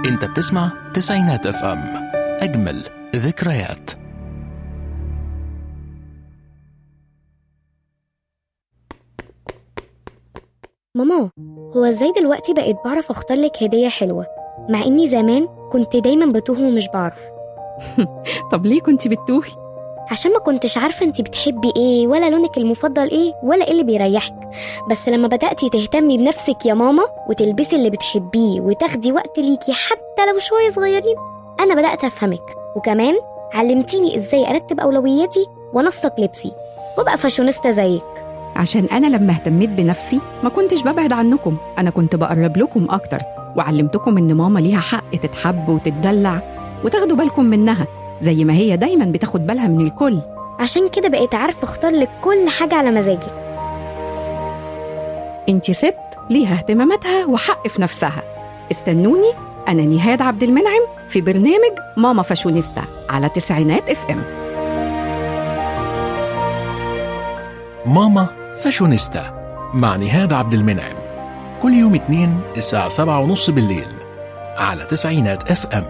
انت بتسمع تسعينات اف ام اجمل ذكريات ماما هو ازاي دلوقتي بقيت بعرف اختار لك هدية حلوة مع اني زمان كنت دايما بتوه ومش بعرف طب ليه كنت بتتوهي؟ عشان ما كنتش عارفة انتي بتحبي ايه ولا لونك المفضل ايه ولا ايه اللي بيريحك بس لما بدأتي تهتمي بنفسك يا ماما وتلبسي اللي بتحبيه وتاخدي وقت ليكي حتى لو شوية صغيرين انا بدأت افهمك وكمان علمتيني ازاي ارتب اولوياتي وانسق لبسي وابقى فاشونيستا زيك عشان أنا لما اهتميت بنفسي ما كنتش ببعد عنكم أنا كنت بقرب لكم أكتر وعلمتكم إن ماما ليها حق تتحب وتتدلع وتاخدوا بالكم منها زي ما هي دايما بتاخد بالها من الكل عشان كده بقيت عارفة اختار لك كل حاجة على مزاجي انت ست ليها اهتماماتها وحق في نفسها استنوني أنا نهاد عبد المنعم في برنامج ماما فاشونيستا على تسعينات اف ام ماما فاشونيستا مع نهاد عبد المنعم كل يوم اثنين الساعة سبعة ونص بالليل على تسعينات اف ام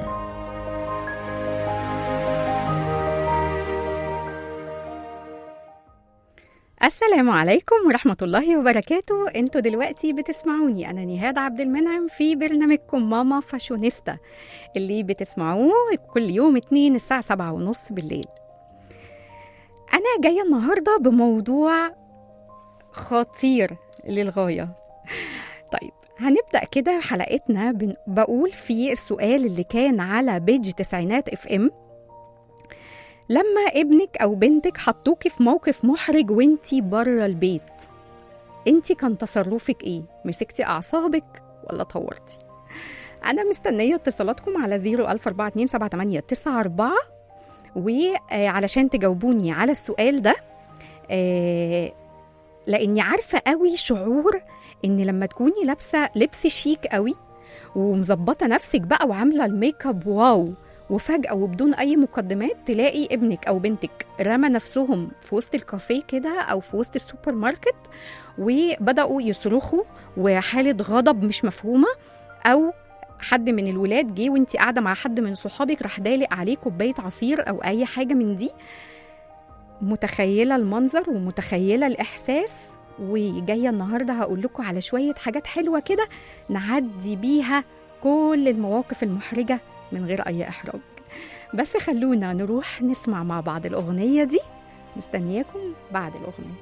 السلام عليكم ورحمة الله وبركاته انتوا دلوقتي بتسمعوني أنا نهاد عبد المنعم في برنامجكم ماما فاشونيستا اللي بتسمعوه كل يوم اتنين الساعة سبعة ونص بالليل أنا جاية النهاردة بموضوع خطير للغاية طيب هنبدأ كده حلقتنا بن- بقول في السؤال اللي كان على بيج تسعينات اف ام لما ابنك او بنتك حطوكي في موقف محرج وانتي بره البيت انتي كان تصرفك ايه مسكتي اعصابك ولا طورتي انا مستنيه اتصالاتكم على 004278994 وعلشان تجاوبوني على السؤال ده آه، لاني عارفه قوي شعور ان لما تكوني لابسه لبس شيك قوي ومظبطه نفسك بقى وعامله الميك اب واو وفجأة وبدون أي مقدمات تلاقي ابنك أو بنتك رمى نفسهم في وسط الكافيه كده أو في وسط السوبر ماركت وبدأوا يصرخوا وحالة غضب مش مفهومة أو حد من الولاد جه وانت قاعدة مع حد من صحابك راح دالق عليه كوباية عصير أو أي حاجة من دي متخيلة المنظر ومتخيلة الإحساس وجاية النهاردة هقول لكم على شوية حاجات حلوة كده نعدي بيها كل المواقف المحرجة من غير أي إحراج بس خلونا نروح نسمع مع بعض الأغنية دي مستنياكم بعد الأغنية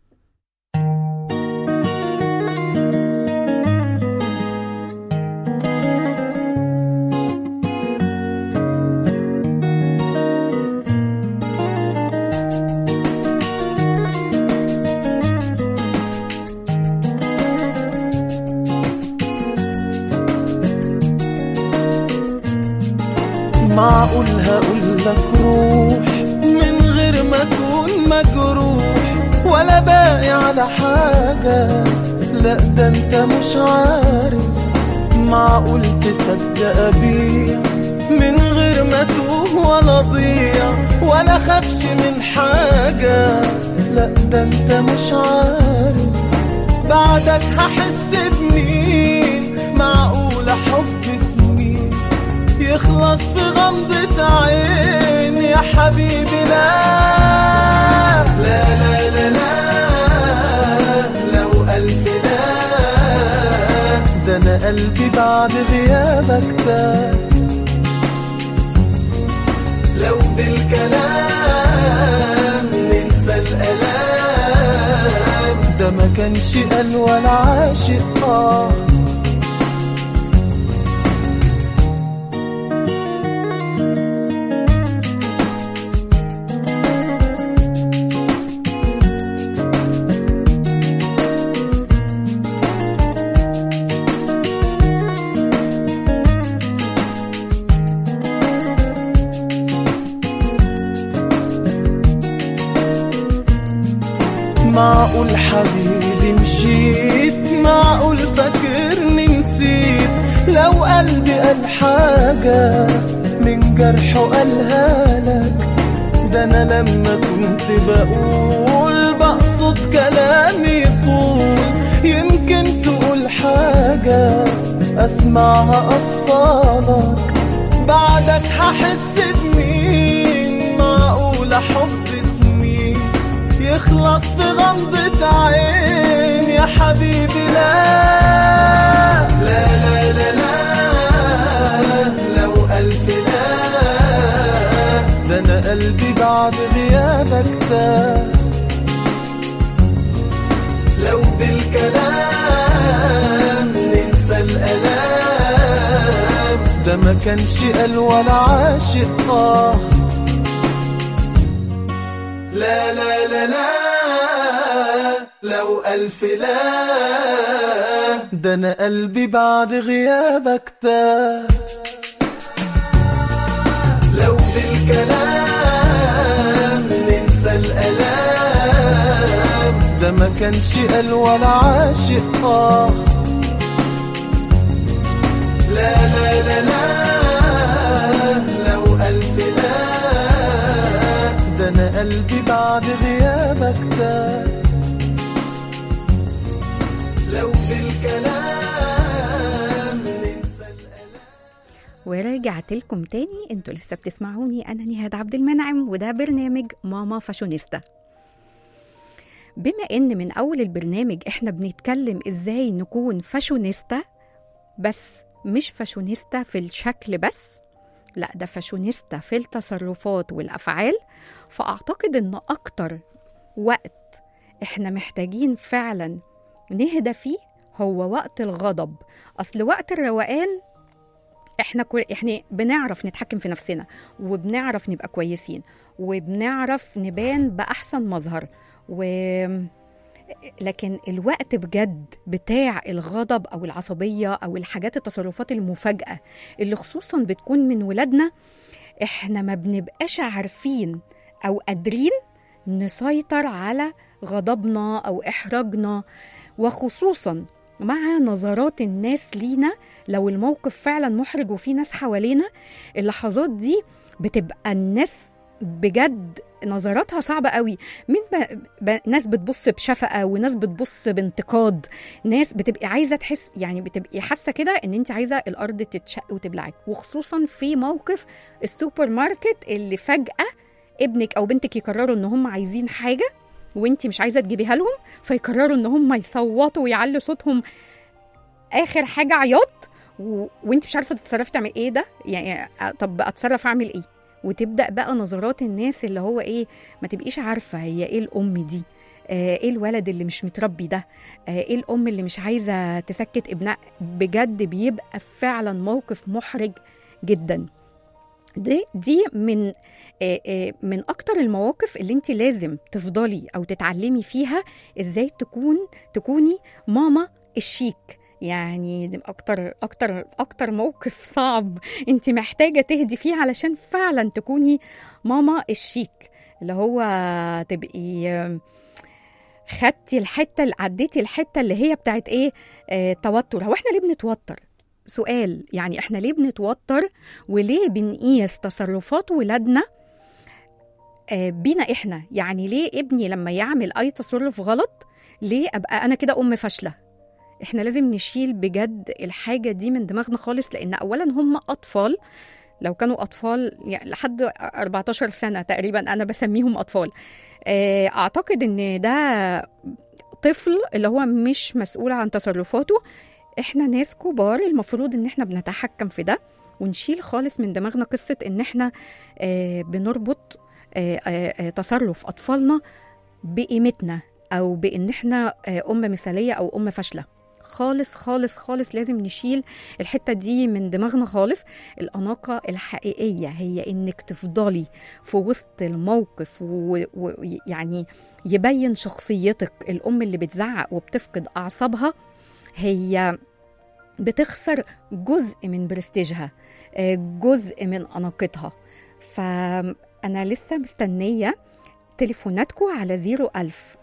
معقول هقول لك روح من غير ما اكون مجروح ولا باقي على حاجة لا ده انت مش عارف معقول تصدق ابيع من غير ما توه ولا ضيع ولا خافش من حاجة لا ده انت مش عارف بعدك هحس بمين معقول حب سنين يخلص في غمضة عين يا حبيبي لا لا لا لا لا لو ألف لا ده أنا قلبي بعد غيابك تاه لو بالكلام ننسى الألام ده ما كانش قال ولا عاشق آه معقول حبيبي مشيت معقول فاكرني نسيت لو قلبي قال حاجة من جرحه قالها لك ده انا لما كنت بقول بقصد كلامي طول يمكن تقول حاجة اسمعها اصفالك بعدك هحس بمين معقولة حب سنين يخلص في غمضة عين يا حبيبي لا لا لا لا لا لو ألف لا ده أنا قلبي بعد غيابك تاه لو بالكلام ننسى الألام ده ما كانش قال ولا عاشق آه لا لا لا لا لو ألف لا ده أنا قلبي بعد غيابك تاه لو بالكلام ننسى الألام ده ما كانش قال ولا عاشق آه لا لا لا لا لو ألف لا ده أنا قلبي بعد غيابك تاه لو بالكلام ننسى الألام ورجعت لكم تاني انتوا لسه بتسمعوني انا نهاد عبد المنعم وده برنامج ماما فاشونيستا بما ان من اول البرنامج احنا بنتكلم ازاي نكون فاشونيستا بس مش فاشونيستا في الشكل بس لا ده فاشونيستا في التصرفات والافعال فاعتقد ان اكتر وقت احنا محتاجين فعلا نهدى فيه هو وقت الغضب اصل وقت الروقان احنا كل احنا بنعرف نتحكم في نفسنا وبنعرف نبقى كويسين وبنعرف نبان باحسن مظهر و لكن الوقت بجد بتاع الغضب او العصبيه او الحاجات التصرفات المفاجاه اللي خصوصا بتكون من ولادنا احنا ما بنبقاش عارفين او قادرين نسيطر على غضبنا او احراجنا وخصوصا مع نظرات الناس لينا لو الموقف فعلا محرج وفي ناس حوالينا اللحظات دي بتبقى الناس بجد نظراتها صعبة قوي من ب... ب... ناس بتبص بشفقة وناس بتبص بانتقاد ناس بتبقي عايزة تحس يعني بتبقي حاسة كده ان انت عايزة الارض تتشق وتبلعك وخصوصا في موقف السوبر ماركت اللي فجأة ابنك او بنتك يقرروا ان هم عايزين حاجة وانت مش عايزة تجيبيها لهم فيقرروا ان هم يصوتوا ويعلوا صوتهم اخر حاجة عياط و... وانت مش عارفة تتصرفي تعمل ايه ده يعني طب اتصرف اعمل ايه وتبدا بقى نظرات الناس اللي هو ايه ما تبقيش عارفه هي ايه الام دي آه ايه الولد اللي مش متربي ده آه ايه الام اللي مش عايزه تسكت ابنها بجد بيبقى فعلا موقف محرج جدا دي دي من آه آه من اكتر المواقف اللي انت لازم تفضلي او تتعلمي فيها ازاي تكون تكوني ماما الشيك يعني ده اكتر اكتر اكتر موقف صعب انت محتاجه تهدي فيه علشان فعلا تكوني ماما الشيك اللي هو تبقي خدتي الحته اللي عديتي الحته اللي هي بتاعت ايه آه توتر هو احنا ليه بنتوتر سؤال يعني احنا ليه بنتوتر وليه بنقيس تصرفات ولادنا آه بينا احنا يعني ليه ابني لما يعمل اي تصرف غلط ليه ابقى انا كده ام فاشله احنا لازم نشيل بجد الحاجه دي من دماغنا خالص لان اولا هم اطفال لو كانوا اطفال يعني لحد 14 سنه تقريبا انا بسميهم اطفال اعتقد ان ده طفل اللي هو مش مسؤول عن تصرفاته احنا ناس كبار المفروض ان احنا بنتحكم في ده ونشيل خالص من دماغنا قصه ان احنا بنربط تصرف اطفالنا بقيمتنا او بان احنا ام مثاليه او ام فاشله خالص خالص خالص لازم نشيل الحتة دي من دماغنا خالص الأناقة الحقيقية هي إنك تفضلي في وسط الموقف ويعني يبين شخصيتك الأم اللي بتزعق وبتفقد أعصابها هي بتخسر جزء من برستيجها جزء من أناقتها فأنا لسه مستنية تليفوناتكم على 01000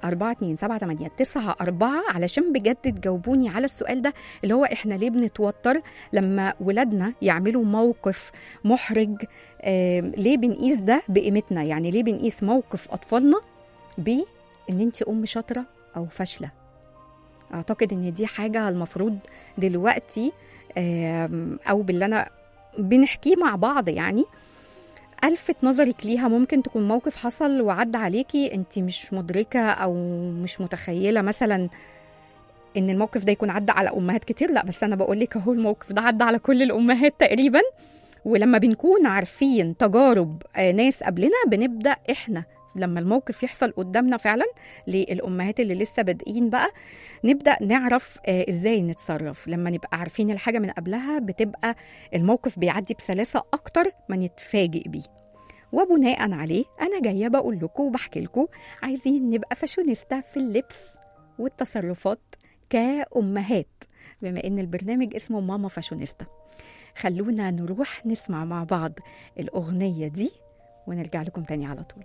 427 94 علشان بجد تجاوبوني على السؤال ده اللي هو احنا ليه بنتوتر لما ولادنا يعملوا موقف محرج آه ليه بنقيس ده بقيمتنا يعني ليه بنقيس موقف اطفالنا بان انت ام شاطره او فاشله اعتقد ان دي حاجه المفروض دلوقتي آم، او باللي انا بنحكيه مع بعض يعني الفت نظرك ليها ممكن تكون موقف حصل وعدى عليكي انت مش مدركه او مش متخيله مثلا ان الموقف ده يكون عدى على امهات كتير لا بس انا بقول لك اهو الموقف ده عدى على كل الامهات تقريبا ولما بنكون عارفين تجارب آه، ناس قبلنا بنبدا احنا لما الموقف يحصل قدامنا فعلا للامهات اللي لسه بادئين بقى نبدا نعرف آه، ازاي نتصرف لما نبقى عارفين الحاجه من قبلها بتبقى الموقف بيعدي بسلاسه اكتر ما نتفاجئ بيه وبناء عليه انا جايه بقول لكم وبحكي لكم عايزين نبقى فاشونيستا في اللبس والتصرفات كأمهات بما إن البرنامج اسمه ماما فاشونيستا خلونا نروح نسمع مع بعض الأغنية دي ونرجع لكم تاني على طول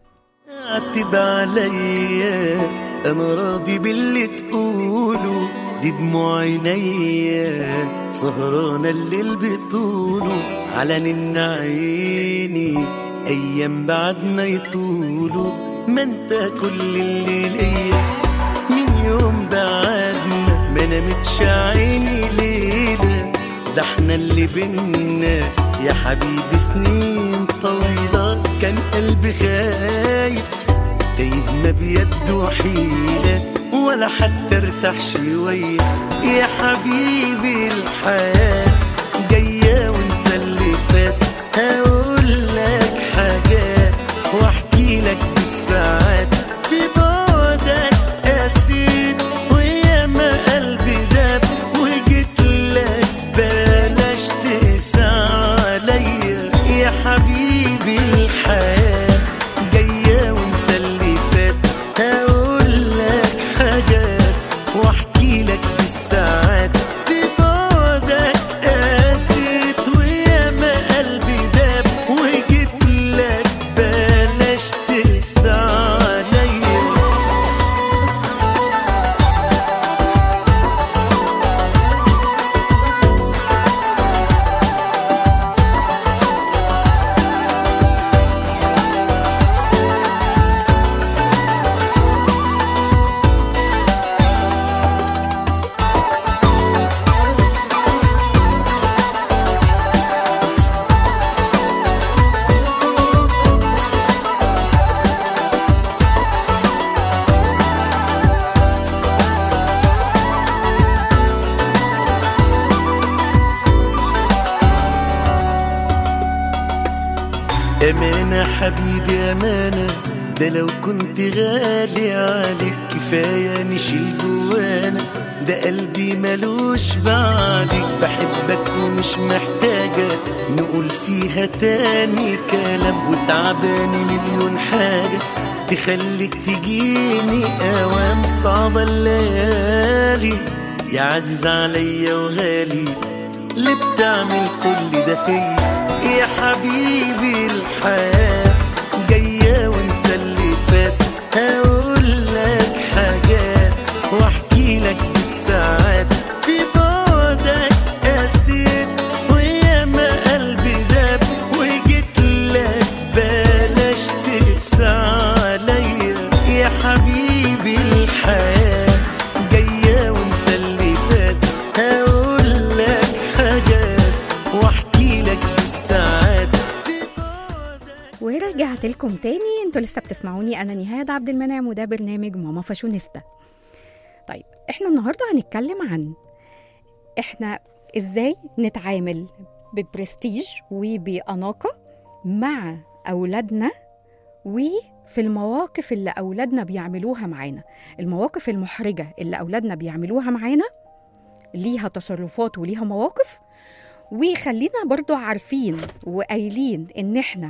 عتب عليا انا راضي باللي تقوله دي دموع عينيا سهرانة الليل بطوله على نن عيني ايام بعدنا يطولوا ما انت كل اللي ليا من يوم بعدنا ما نامتش عيني ليلة ده احنا اللي بينا يا حبيبي سنين طويلة كان قلبي خايف تايه ما بيده حيلة ولا حتى ارتاح شوية يا حبيبي الحياة جاية وانسى اللي فات هقول لك حاجات واحكي لك بالساعات في بعدك قسيت ويا ما قلبي داب وجيت لك بلاش تقسى عليا يا حبيبي الحياة جاية وانسى اللي فات هقول لك حاجات واحكي لك بالساعات في بعدك قاسيت ويا ما قلبي داب وجيت لك بلاش تقسى عليا أمانة حبيبي أمانة ده لو كنت غالي عليك كفاية نشيل جوانا ده قلبي ملوش بعدك بحبك ومش محتاجة نقول فيها تاني كلام وتعباني مليون حاجة تخليك تجيني أوام صعبة الليالي يا عزيز عليا وغالي اللي بتعمل كل ده فيا يا حبيبي الحياة جاية وانسى اللي فات هقول لك حاجات واحكي لك بالساعات في بعدك قسيت ويا ما قلبي داب وجيت لك بلاش تقسى عليا يا حبيبي الحياة جاية وانسى اللي فات هقول لك حاجات واحكي لك بالساعات ورجعت لكم تاني انتوا لسه بتسمعوني انا نهاد عبد المنعم وده برنامج ماما فاشونيستا طيب احنا النهارده هنتكلم عن احنا ازاي نتعامل ببرستيج وبأناقة مع أولادنا وفي المواقف اللي أولادنا بيعملوها معانا المواقف المحرجة اللي أولادنا بيعملوها معانا ليها تصرفات وليها مواقف وخلينا برضو عارفين وقايلين ان احنا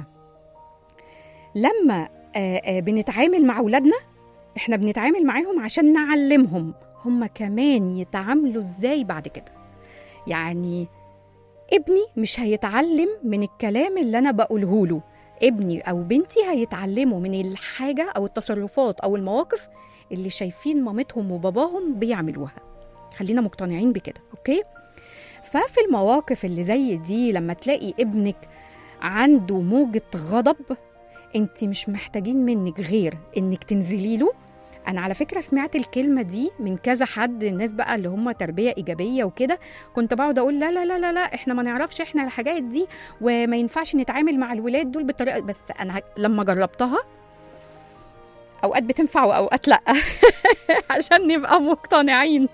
لما آه، آه، بنتعامل مع أولادنا احنا بنتعامل معاهم عشان نعلمهم هم كمان يتعاملوا ازاي بعد كده يعني ابني مش هيتعلم من الكلام اللي انا بقوله له ابني او بنتي هيتعلموا من الحاجه او التصرفات او المواقف اللي شايفين مامتهم وباباهم بيعملوها خلينا مقتنعين بكده اوكي ففي المواقف اللي زي دي لما تلاقي ابنك عنده موجة غضب انت مش محتاجين منك غير انك تنزلي له انا على فكره سمعت الكلمه دي من كذا حد الناس بقى اللي هم تربيه ايجابيه وكده كنت بقعد اقول لا لا لا لا لا احنا ما نعرفش احنا الحاجات دي وما ينفعش نتعامل مع الولاد دول بالطريقه بس انا لما جربتها اوقات بتنفع واوقات لا عشان نبقى مقتنعين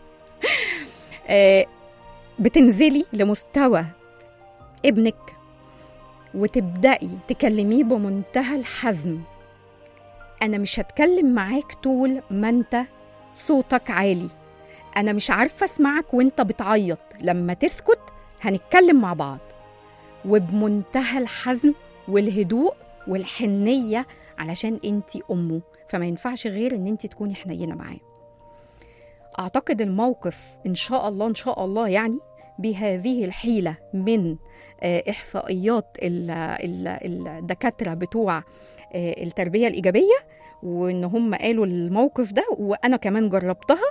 آه، بتنزلي لمستوى ابنك وتبدأي تكلميه بمنتهى الحزم أنا مش هتكلم معاك طول ما أنت صوتك عالي أنا مش عارفة أسمعك وأنت بتعيط لما تسكت هنتكلم مع بعض وبمنتهى الحزم والهدوء والحنية علشان أنت أمه فما ينفعش غير أن أنت تكوني حنينة معاه أعتقد الموقف إن شاء الله إن شاء الله يعني بهذه الحيلة من آه، إحصائيات ال- ال- الدكاترة بتوع آه، التربية الإيجابية وإن هم قالوا الموقف ده وأنا كمان جربتها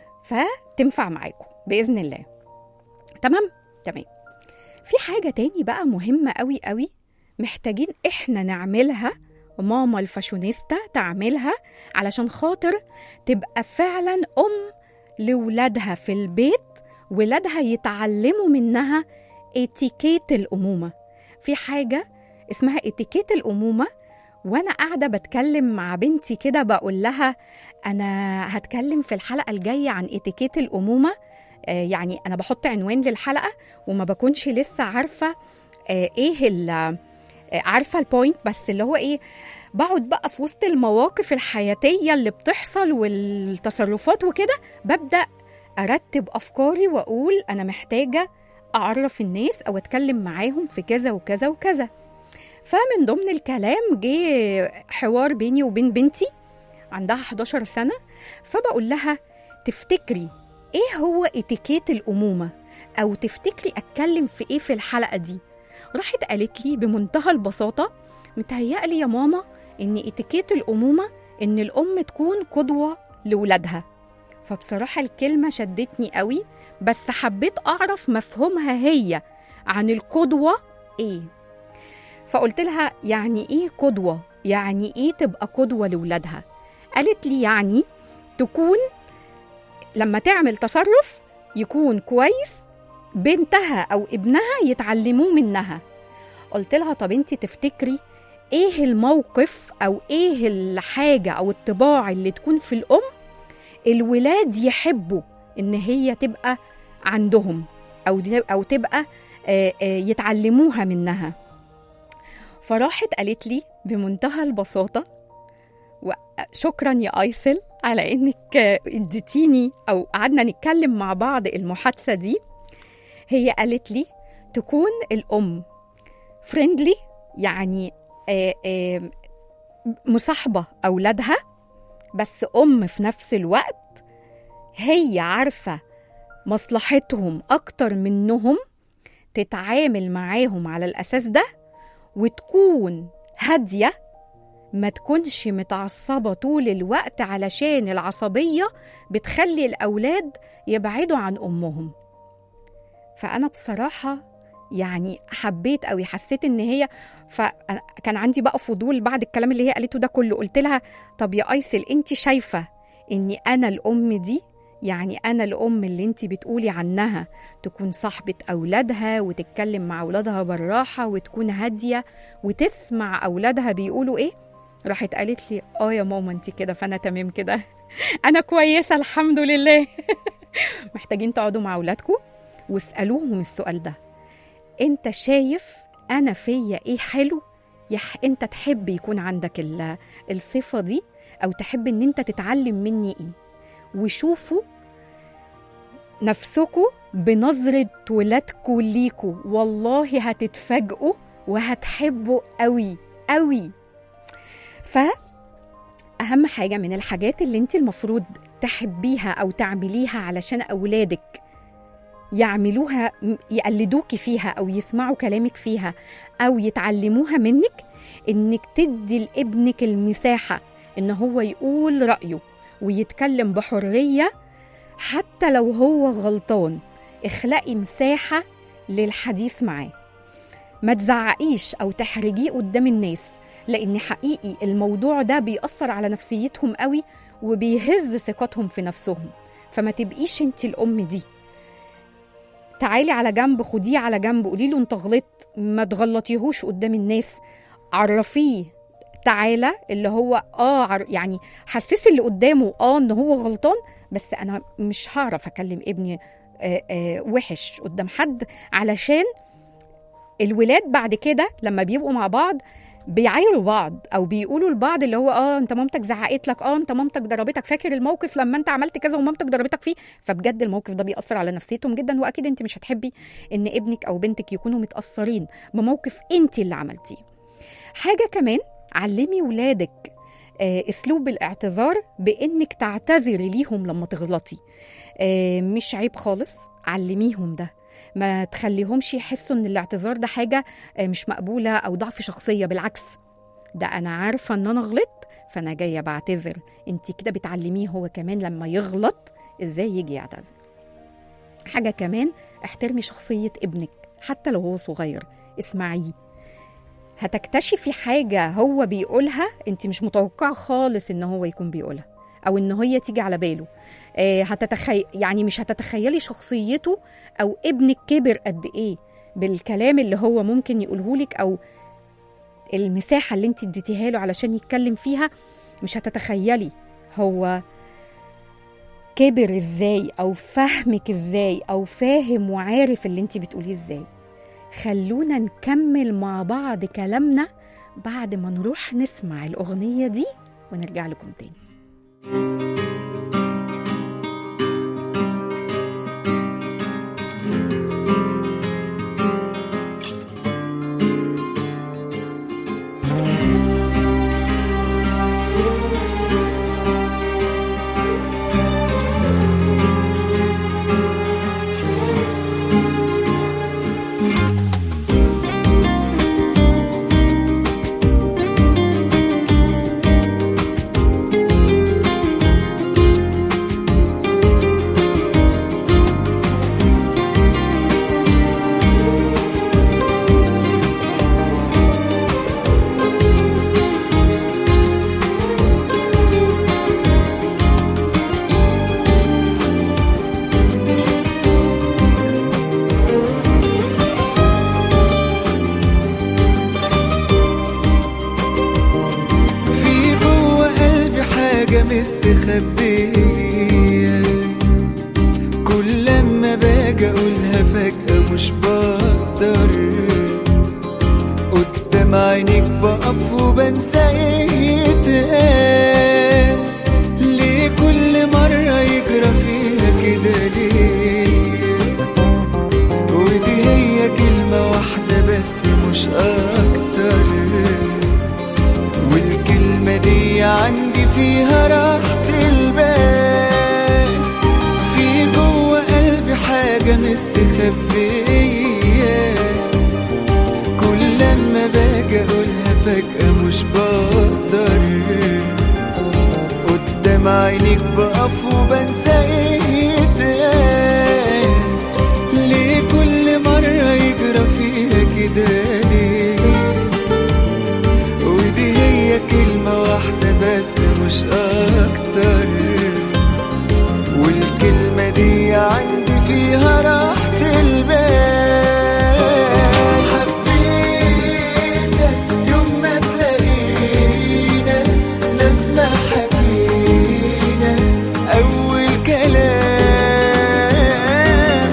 فتنفع معاكم بإذن الله تمام تمام في حاجة تاني بقى مهمة قوي قوي محتاجين إحنا نعملها ماما الفاشونيستا تعملها علشان خاطر تبقى فعلا أم لولادها في البيت ولادها يتعلموا منها اتيكيت الأمومة في حاجة اسمها اتيكيت الأمومة وأنا قاعدة بتكلم مع بنتي كده بقول لها أنا هتكلم في الحلقة الجاية عن اتيكيت الأمومة آه، يعني أنا بحط عنوان للحلقة وما بكونش لسه عارفة آه، إيه ال- آه، عارفة البوينت بس اللي هو إيه بقعد بقى في وسط المواقف الحياتية اللي بتحصل والتصرفات وكده ببدأ أرتب أفكاري وأقول أنا محتاجة أعرف الناس أو أتكلم معاهم في كذا وكذا وكذا فمن ضمن الكلام جه حوار بيني وبين بنتي عندها 11 سنة فبقول لها تفتكري ايه هو اتيكيت الأمومة أو تفتكري أتكلم في ايه في الحلقة دي راحت قالت لي بمنتهى البساطة متهيألي يا ماما إن اتيكيت الأمومة إن الأم تكون قدوة لولادها فبصراحة الكلمة شدتني قوي بس حبيت أعرف مفهومها هي عن القدوة إيه فقلت لها يعني إيه قدوة؟ يعني إيه تبقى قدوة لولادها؟ قالت لي يعني تكون لما تعمل تصرف يكون كويس بنتها أو ابنها يتعلموه منها قلت لها طب انت تفتكري ايه الموقف او ايه الحاجة او الطباع اللي تكون في الام الولاد يحبوا ان هي تبقى عندهم او او تبقى آه، آه، يتعلموها منها فراحت قالت لي بمنتهى البساطة وشكرا يا ايسل على انك آه، اديتيني او قعدنا نتكلم مع بعض المحادثة دي هي قالت لي تكون الام فريندلي يعني آه، آه، مصاحبة أولادها بس أم في نفس الوقت هي عارفة مصلحتهم أكتر منهم تتعامل معاهم على الأساس ده وتكون هادية ما تكونش متعصبة طول الوقت علشان العصبية بتخلي الأولاد يبعدوا عن أمهم فأنا بصراحة يعني حبيت قوي حسيت ان هي فكان عندي بقى فضول بعد الكلام اللي هي قالته ده كله قلت لها طب يا ايسل انت شايفه اني انا الام دي يعني انا الام اللي انت بتقولي عنها تكون صاحبه اولادها وتتكلم مع اولادها بالراحه وتكون هاديه وتسمع اولادها بيقولوا ايه راحت قالت لي اه يا ماما انت كده فانا تمام كده انا كويسه الحمد لله محتاجين تقعدوا مع اولادكم واسالوهم السؤال ده انت شايف انا فيا ايه حلو يح انت تحب يكون عندك ال- الصفه دي او تحب ان انت تتعلم مني ايه وشوفوا نفسكم بنظرة ولادكم ليكوا والله هتتفاجئوا وهتحبوا قوي قوي ف أهم حاجة من الحاجات اللي انت المفروض تحبيها أو تعمليها علشان أولادك يعملوها م- يقلدوكي فيها او يسمعوا كلامك فيها او يتعلموها منك انك تدي لابنك المساحه ان هو يقول رايه ويتكلم بحريه حتى لو هو غلطان اخلقي مساحه للحديث معاه ما تزعقيش او تحرجيه قدام الناس لان حقيقي الموضوع ده بيأثر على نفسيتهم قوي وبيهز ثقتهم في نفسهم فما تبقيش انت الام دي تعالي على جنب خديه على جنب قولي له انت غلطت ما تغلطيهوش قدام الناس عرفيه تعالى اللي هو اه عر- يعني حسسي اللي قدامه اه ان هو غلطان بس انا مش هعرف اكلم ابني آه آه وحش قدام حد علشان الولاد بعد كده لما بيبقوا مع بعض بيعايروا بعض او بيقولوا لبعض اللي هو اه انت مامتك زعقت لك اه انت مامتك ضربتك فاكر الموقف لما انت عملت كذا ومامتك ضربتك فيه فبجد الموقف ده بيأثر على نفسيتهم جدا واكيد انت مش هتحبي ان ابنك او بنتك يكونوا متأثرين بموقف انت اللي عملتيه حاجه كمان علمي ولادك آه، اسلوب الاعتذار بانك تعتذري ليهم لما تغلطي آه، مش عيب خالص علميهم ده ما تخليهمش يحسوا ان الاعتذار ده حاجه آه، مش مقبوله او ضعف شخصيه بالعكس ده انا عارفه ان انا غلطت فانا جايه بعتذر انت كده بتعلميه هو كمان لما يغلط ازاي يجي يعتذر حاجه كمان احترمي شخصيه ابنك حتى لو هو صغير اسمعيه هتكتشفي حاجة هو بيقولها انت مش متوقعة خالص ان هو يكون بيقولها او ان هي تيجي على باله آه هتتخي... يعني مش هتتخيلي شخصيته او ابنك كبر قد ايه بالكلام اللي هو ممكن يقوله لك او المساحة اللي انت اديتيها له علشان يتكلم فيها مش هتتخيلي هو كبر ازاي او فهمك ازاي او فاهم وعارف اللي انت بتقوليه ازاي خلونا نكمل مع بعض كلامنا بعد ما نروح نسمع الأغنية دي ونرجع لكم تاني في جوه قلبي حاجة مستخبية كل لما باجي اقولها فجأة مش بقدر قدام عينيك بقف وبنسى ايه يتقال ليه كل مرة يجرى فيها كده ليه ودي هي كلمة واحدة بس مش أكتر والكلمة دي عندي فيها راحة البال في جوه قلبي حاجة مستخبية كل لما باجي أقولها فجأة مش بقدر قدام عينيك بقف وبنسى ايه يتقال ليه كل مرة يجرى فيها كده ليه ودي هي كلمة واحدة بس مش أكتر والكلمة دي عندي فيها راحة البال حبيتك يوم ما تلاقينا لما حكينا أول كلام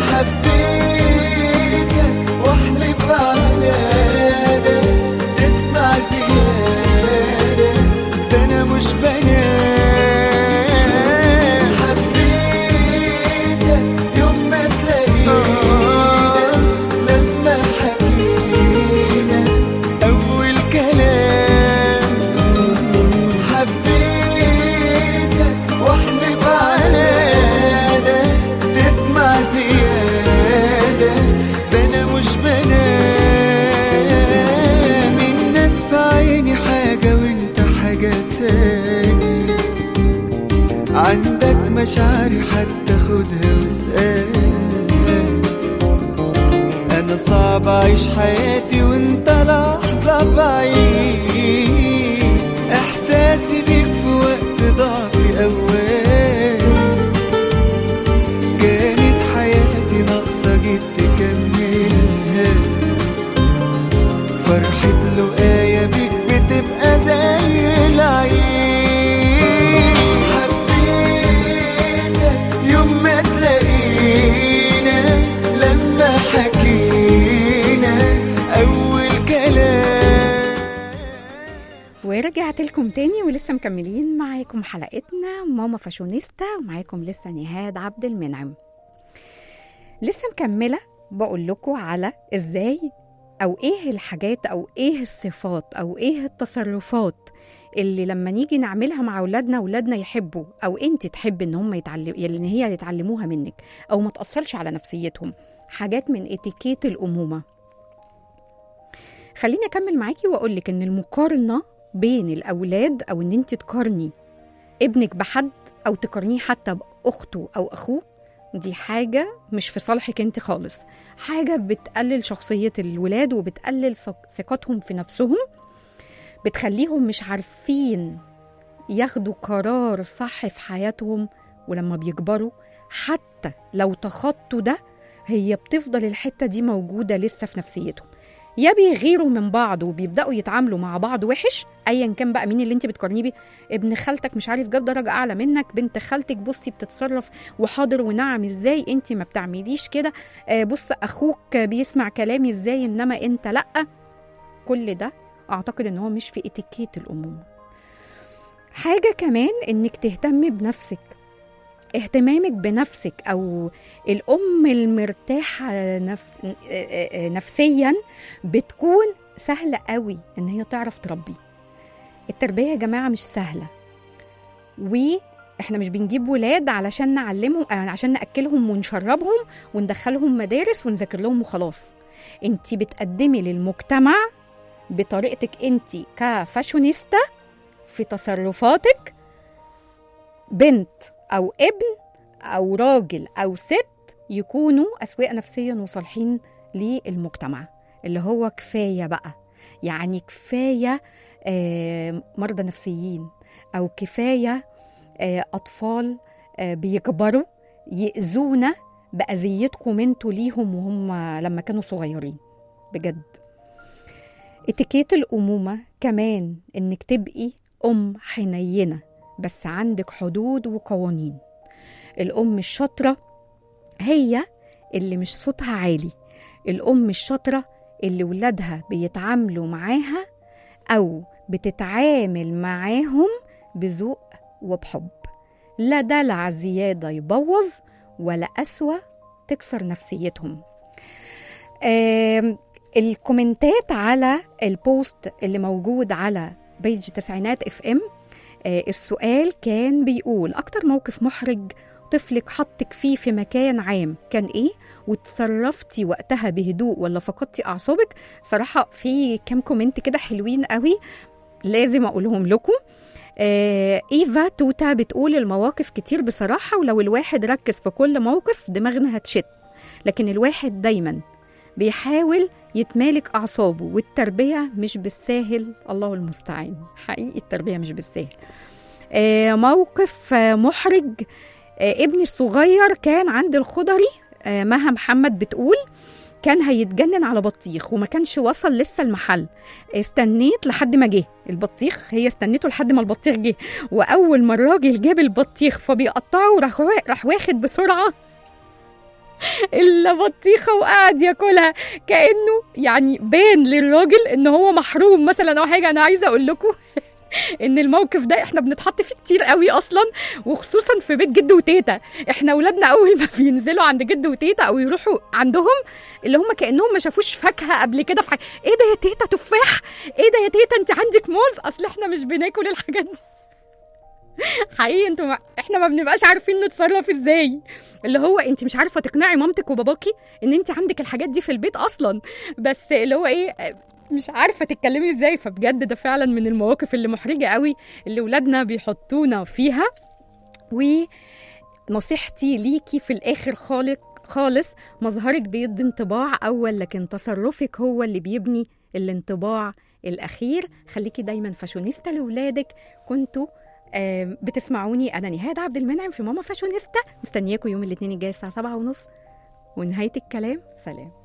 حبيتك واحلف على ده تسمع زيادة ده أنا مش بنام حبيتك يوم ما تلاقينا لما حكينا أول كلام حبيتك واحلف على ده تسمع زيادة ده أنا مش بنام الناس في عيني حاجة وانت حاجة تاني عندك مشاعري حتى خدها واسألها أنا صعب أعيش حياتي وأنت لحظة بعيد إحساسي بيك في وقت ضعفي أو ورجعت لكم تاني ولسه مكملين معاكم حلقتنا ماما فاشونيستا ومعاكم لسه نهاد عبد المنعم لسه مكملة بقول لكم على ازاي او ايه الحاجات او ايه الصفات او ايه التصرفات اللي لما نيجي نعملها مع اولادنا اولادنا يحبوا او انت تحب ان هم يتعلم ان هي يتعلموها منك او ما تاثرش على نفسيتهم حاجات من اتيكيت الامومه خليني اكمل معاكي واقول لك ان المقارنه بين الاولاد او ان انت تقارني ابنك بحد او تقارنيه حتى باخته او اخوه دي حاجه مش في صالحك انت خالص حاجه بتقلل شخصيه الولاد وبتقلل ثق- ثقتهم في نفسهم بتخليهم مش عارفين ياخدوا قرار صح في حياتهم ولما بيكبروا حتى لو تخطوا ده هي بتفضل الحته دي موجوده لسه في نفسيتهم يا بيغيروا من بعض وبيبداوا يتعاملوا مع بعض وحش ايا كان بقى مين اللي انت بتقارنيه بيه ابن خالتك مش عارف جاب درجه اعلى منك بنت خالتك بصي بتتصرف وحاضر ونعم ازاي انت ما بتعمليش كده آه، بص اخوك بيسمع كلامي ازاي انما انت لا كل ده اعتقد ان هو مش في اتيكيت الامومه حاجه كمان انك تهتمي بنفسك اهتمامك بنفسك او الام المرتاحه نف... نفسيا بتكون سهله قوي ان هي تعرف تربي التربيه يا جماعه مش سهله واحنا مش بنجيب ولاد علشان نعلمهم آه، عشان ناكلهم ونشربهم وندخلهم مدارس ونذاكر لهم وخلاص انت بتقدمي للمجتمع بطريقتك انت كفاشونيستا في تصرفاتك بنت او ابن او راجل او ست يكونوا اسواق نفسيا وصالحين للمجتمع اللي هو كفايه بقى يعني كفايه آه، مرضى نفسيين او كفايه آه، اطفال آه، بيكبروا يأذونا بأذيتكم انتوا ليهم وهم لما كانوا صغيرين بجد اتيكيت الأمومة كمان انك تبقي أم حنينة بس عندك حدود وقوانين الأم الشاطرة هي اللي مش صوتها عالي الأم الشاطرة اللي ولادها بيتعاملوا معاها أو بتتعامل معاهم بذوق وبحب لا دلع زيادة يبوظ ولا قسوة تكسر نفسيتهم آم، الكومنتات على البوست اللي موجود على بيج تسعينات اف ام السؤال كان بيقول اكتر موقف محرج طفلك حطك فيه في مكان عام كان ايه وتصرفتي وقتها بهدوء ولا فقدتي اعصابك صراحه في كام كومنت كده حلوين قوي لازم اقولهم لكم آه ايفا توتا بتقول المواقف كتير بصراحه ولو الواحد ركز في كل موقف دماغنا هتشت لكن الواحد دايما بيحاول يتمالك اعصابه والتربيه مش بالساهل الله المستعان حقيقي التربيه مش بالساهل آه موقف آه محرج آه ابني الصغير كان عند الخضري آه مها محمد بتقول كان هيتجنن على بطيخ وما كانش وصل لسه المحل استنيت لحد ما جه البطيخ هي استنيته لحد ما البطيخ جه واول ما الراجل جاب البطيخ فبيقطعه راح وا- راح واخد بسرعه البطيخه وقعد ياكلها كانه يعني بان للراجل ان هو محروم مثلا او حاجه انا عايزه اقول لكم ان الموقف ده احنا بنتحط فيه كتير قوي اصلا وخصوصا في بيت جد وتيتا احنا اولادنا اول ما بينزلوا عند جد وتيتا او يروحوا عندهم اللي هم كانهم ما شافوش فاكهه قبل كده في حاجة. ايه ده يا تيتا تفاح ايه ده يا تيتا انت عندك موز اصل احنا مش بناكل الحاجات دي حقيقي انتوا ما... احنا ما بنبقاش عارفين نتصرف ازاي اللي هو انت مش عارفه تقنعي مامتك وباباكي ان انت عندك الحاجات دي في البيت اصلا بس اللي هو ايه مش عارفه تتكلمي ازاي فبجد ده فعلا من المواقف اللي محرجه قوي اللي ولادنا بيحطونا فيها ونصيحتي ليكي في الاخر خالص خالص مظهرك بيدي انطباع اول لكن تصرفك هو اللي بيبني الانطباع الاخير خليكي دايما فاشونيستا لاولادك كنتوا آم، بتسمعوني انا نهاد عبد المنعم في ماما فاشونيستا مستنياكم يوم الاثنين الجاي الساعه 7 ونص ونهايه الكلام سلام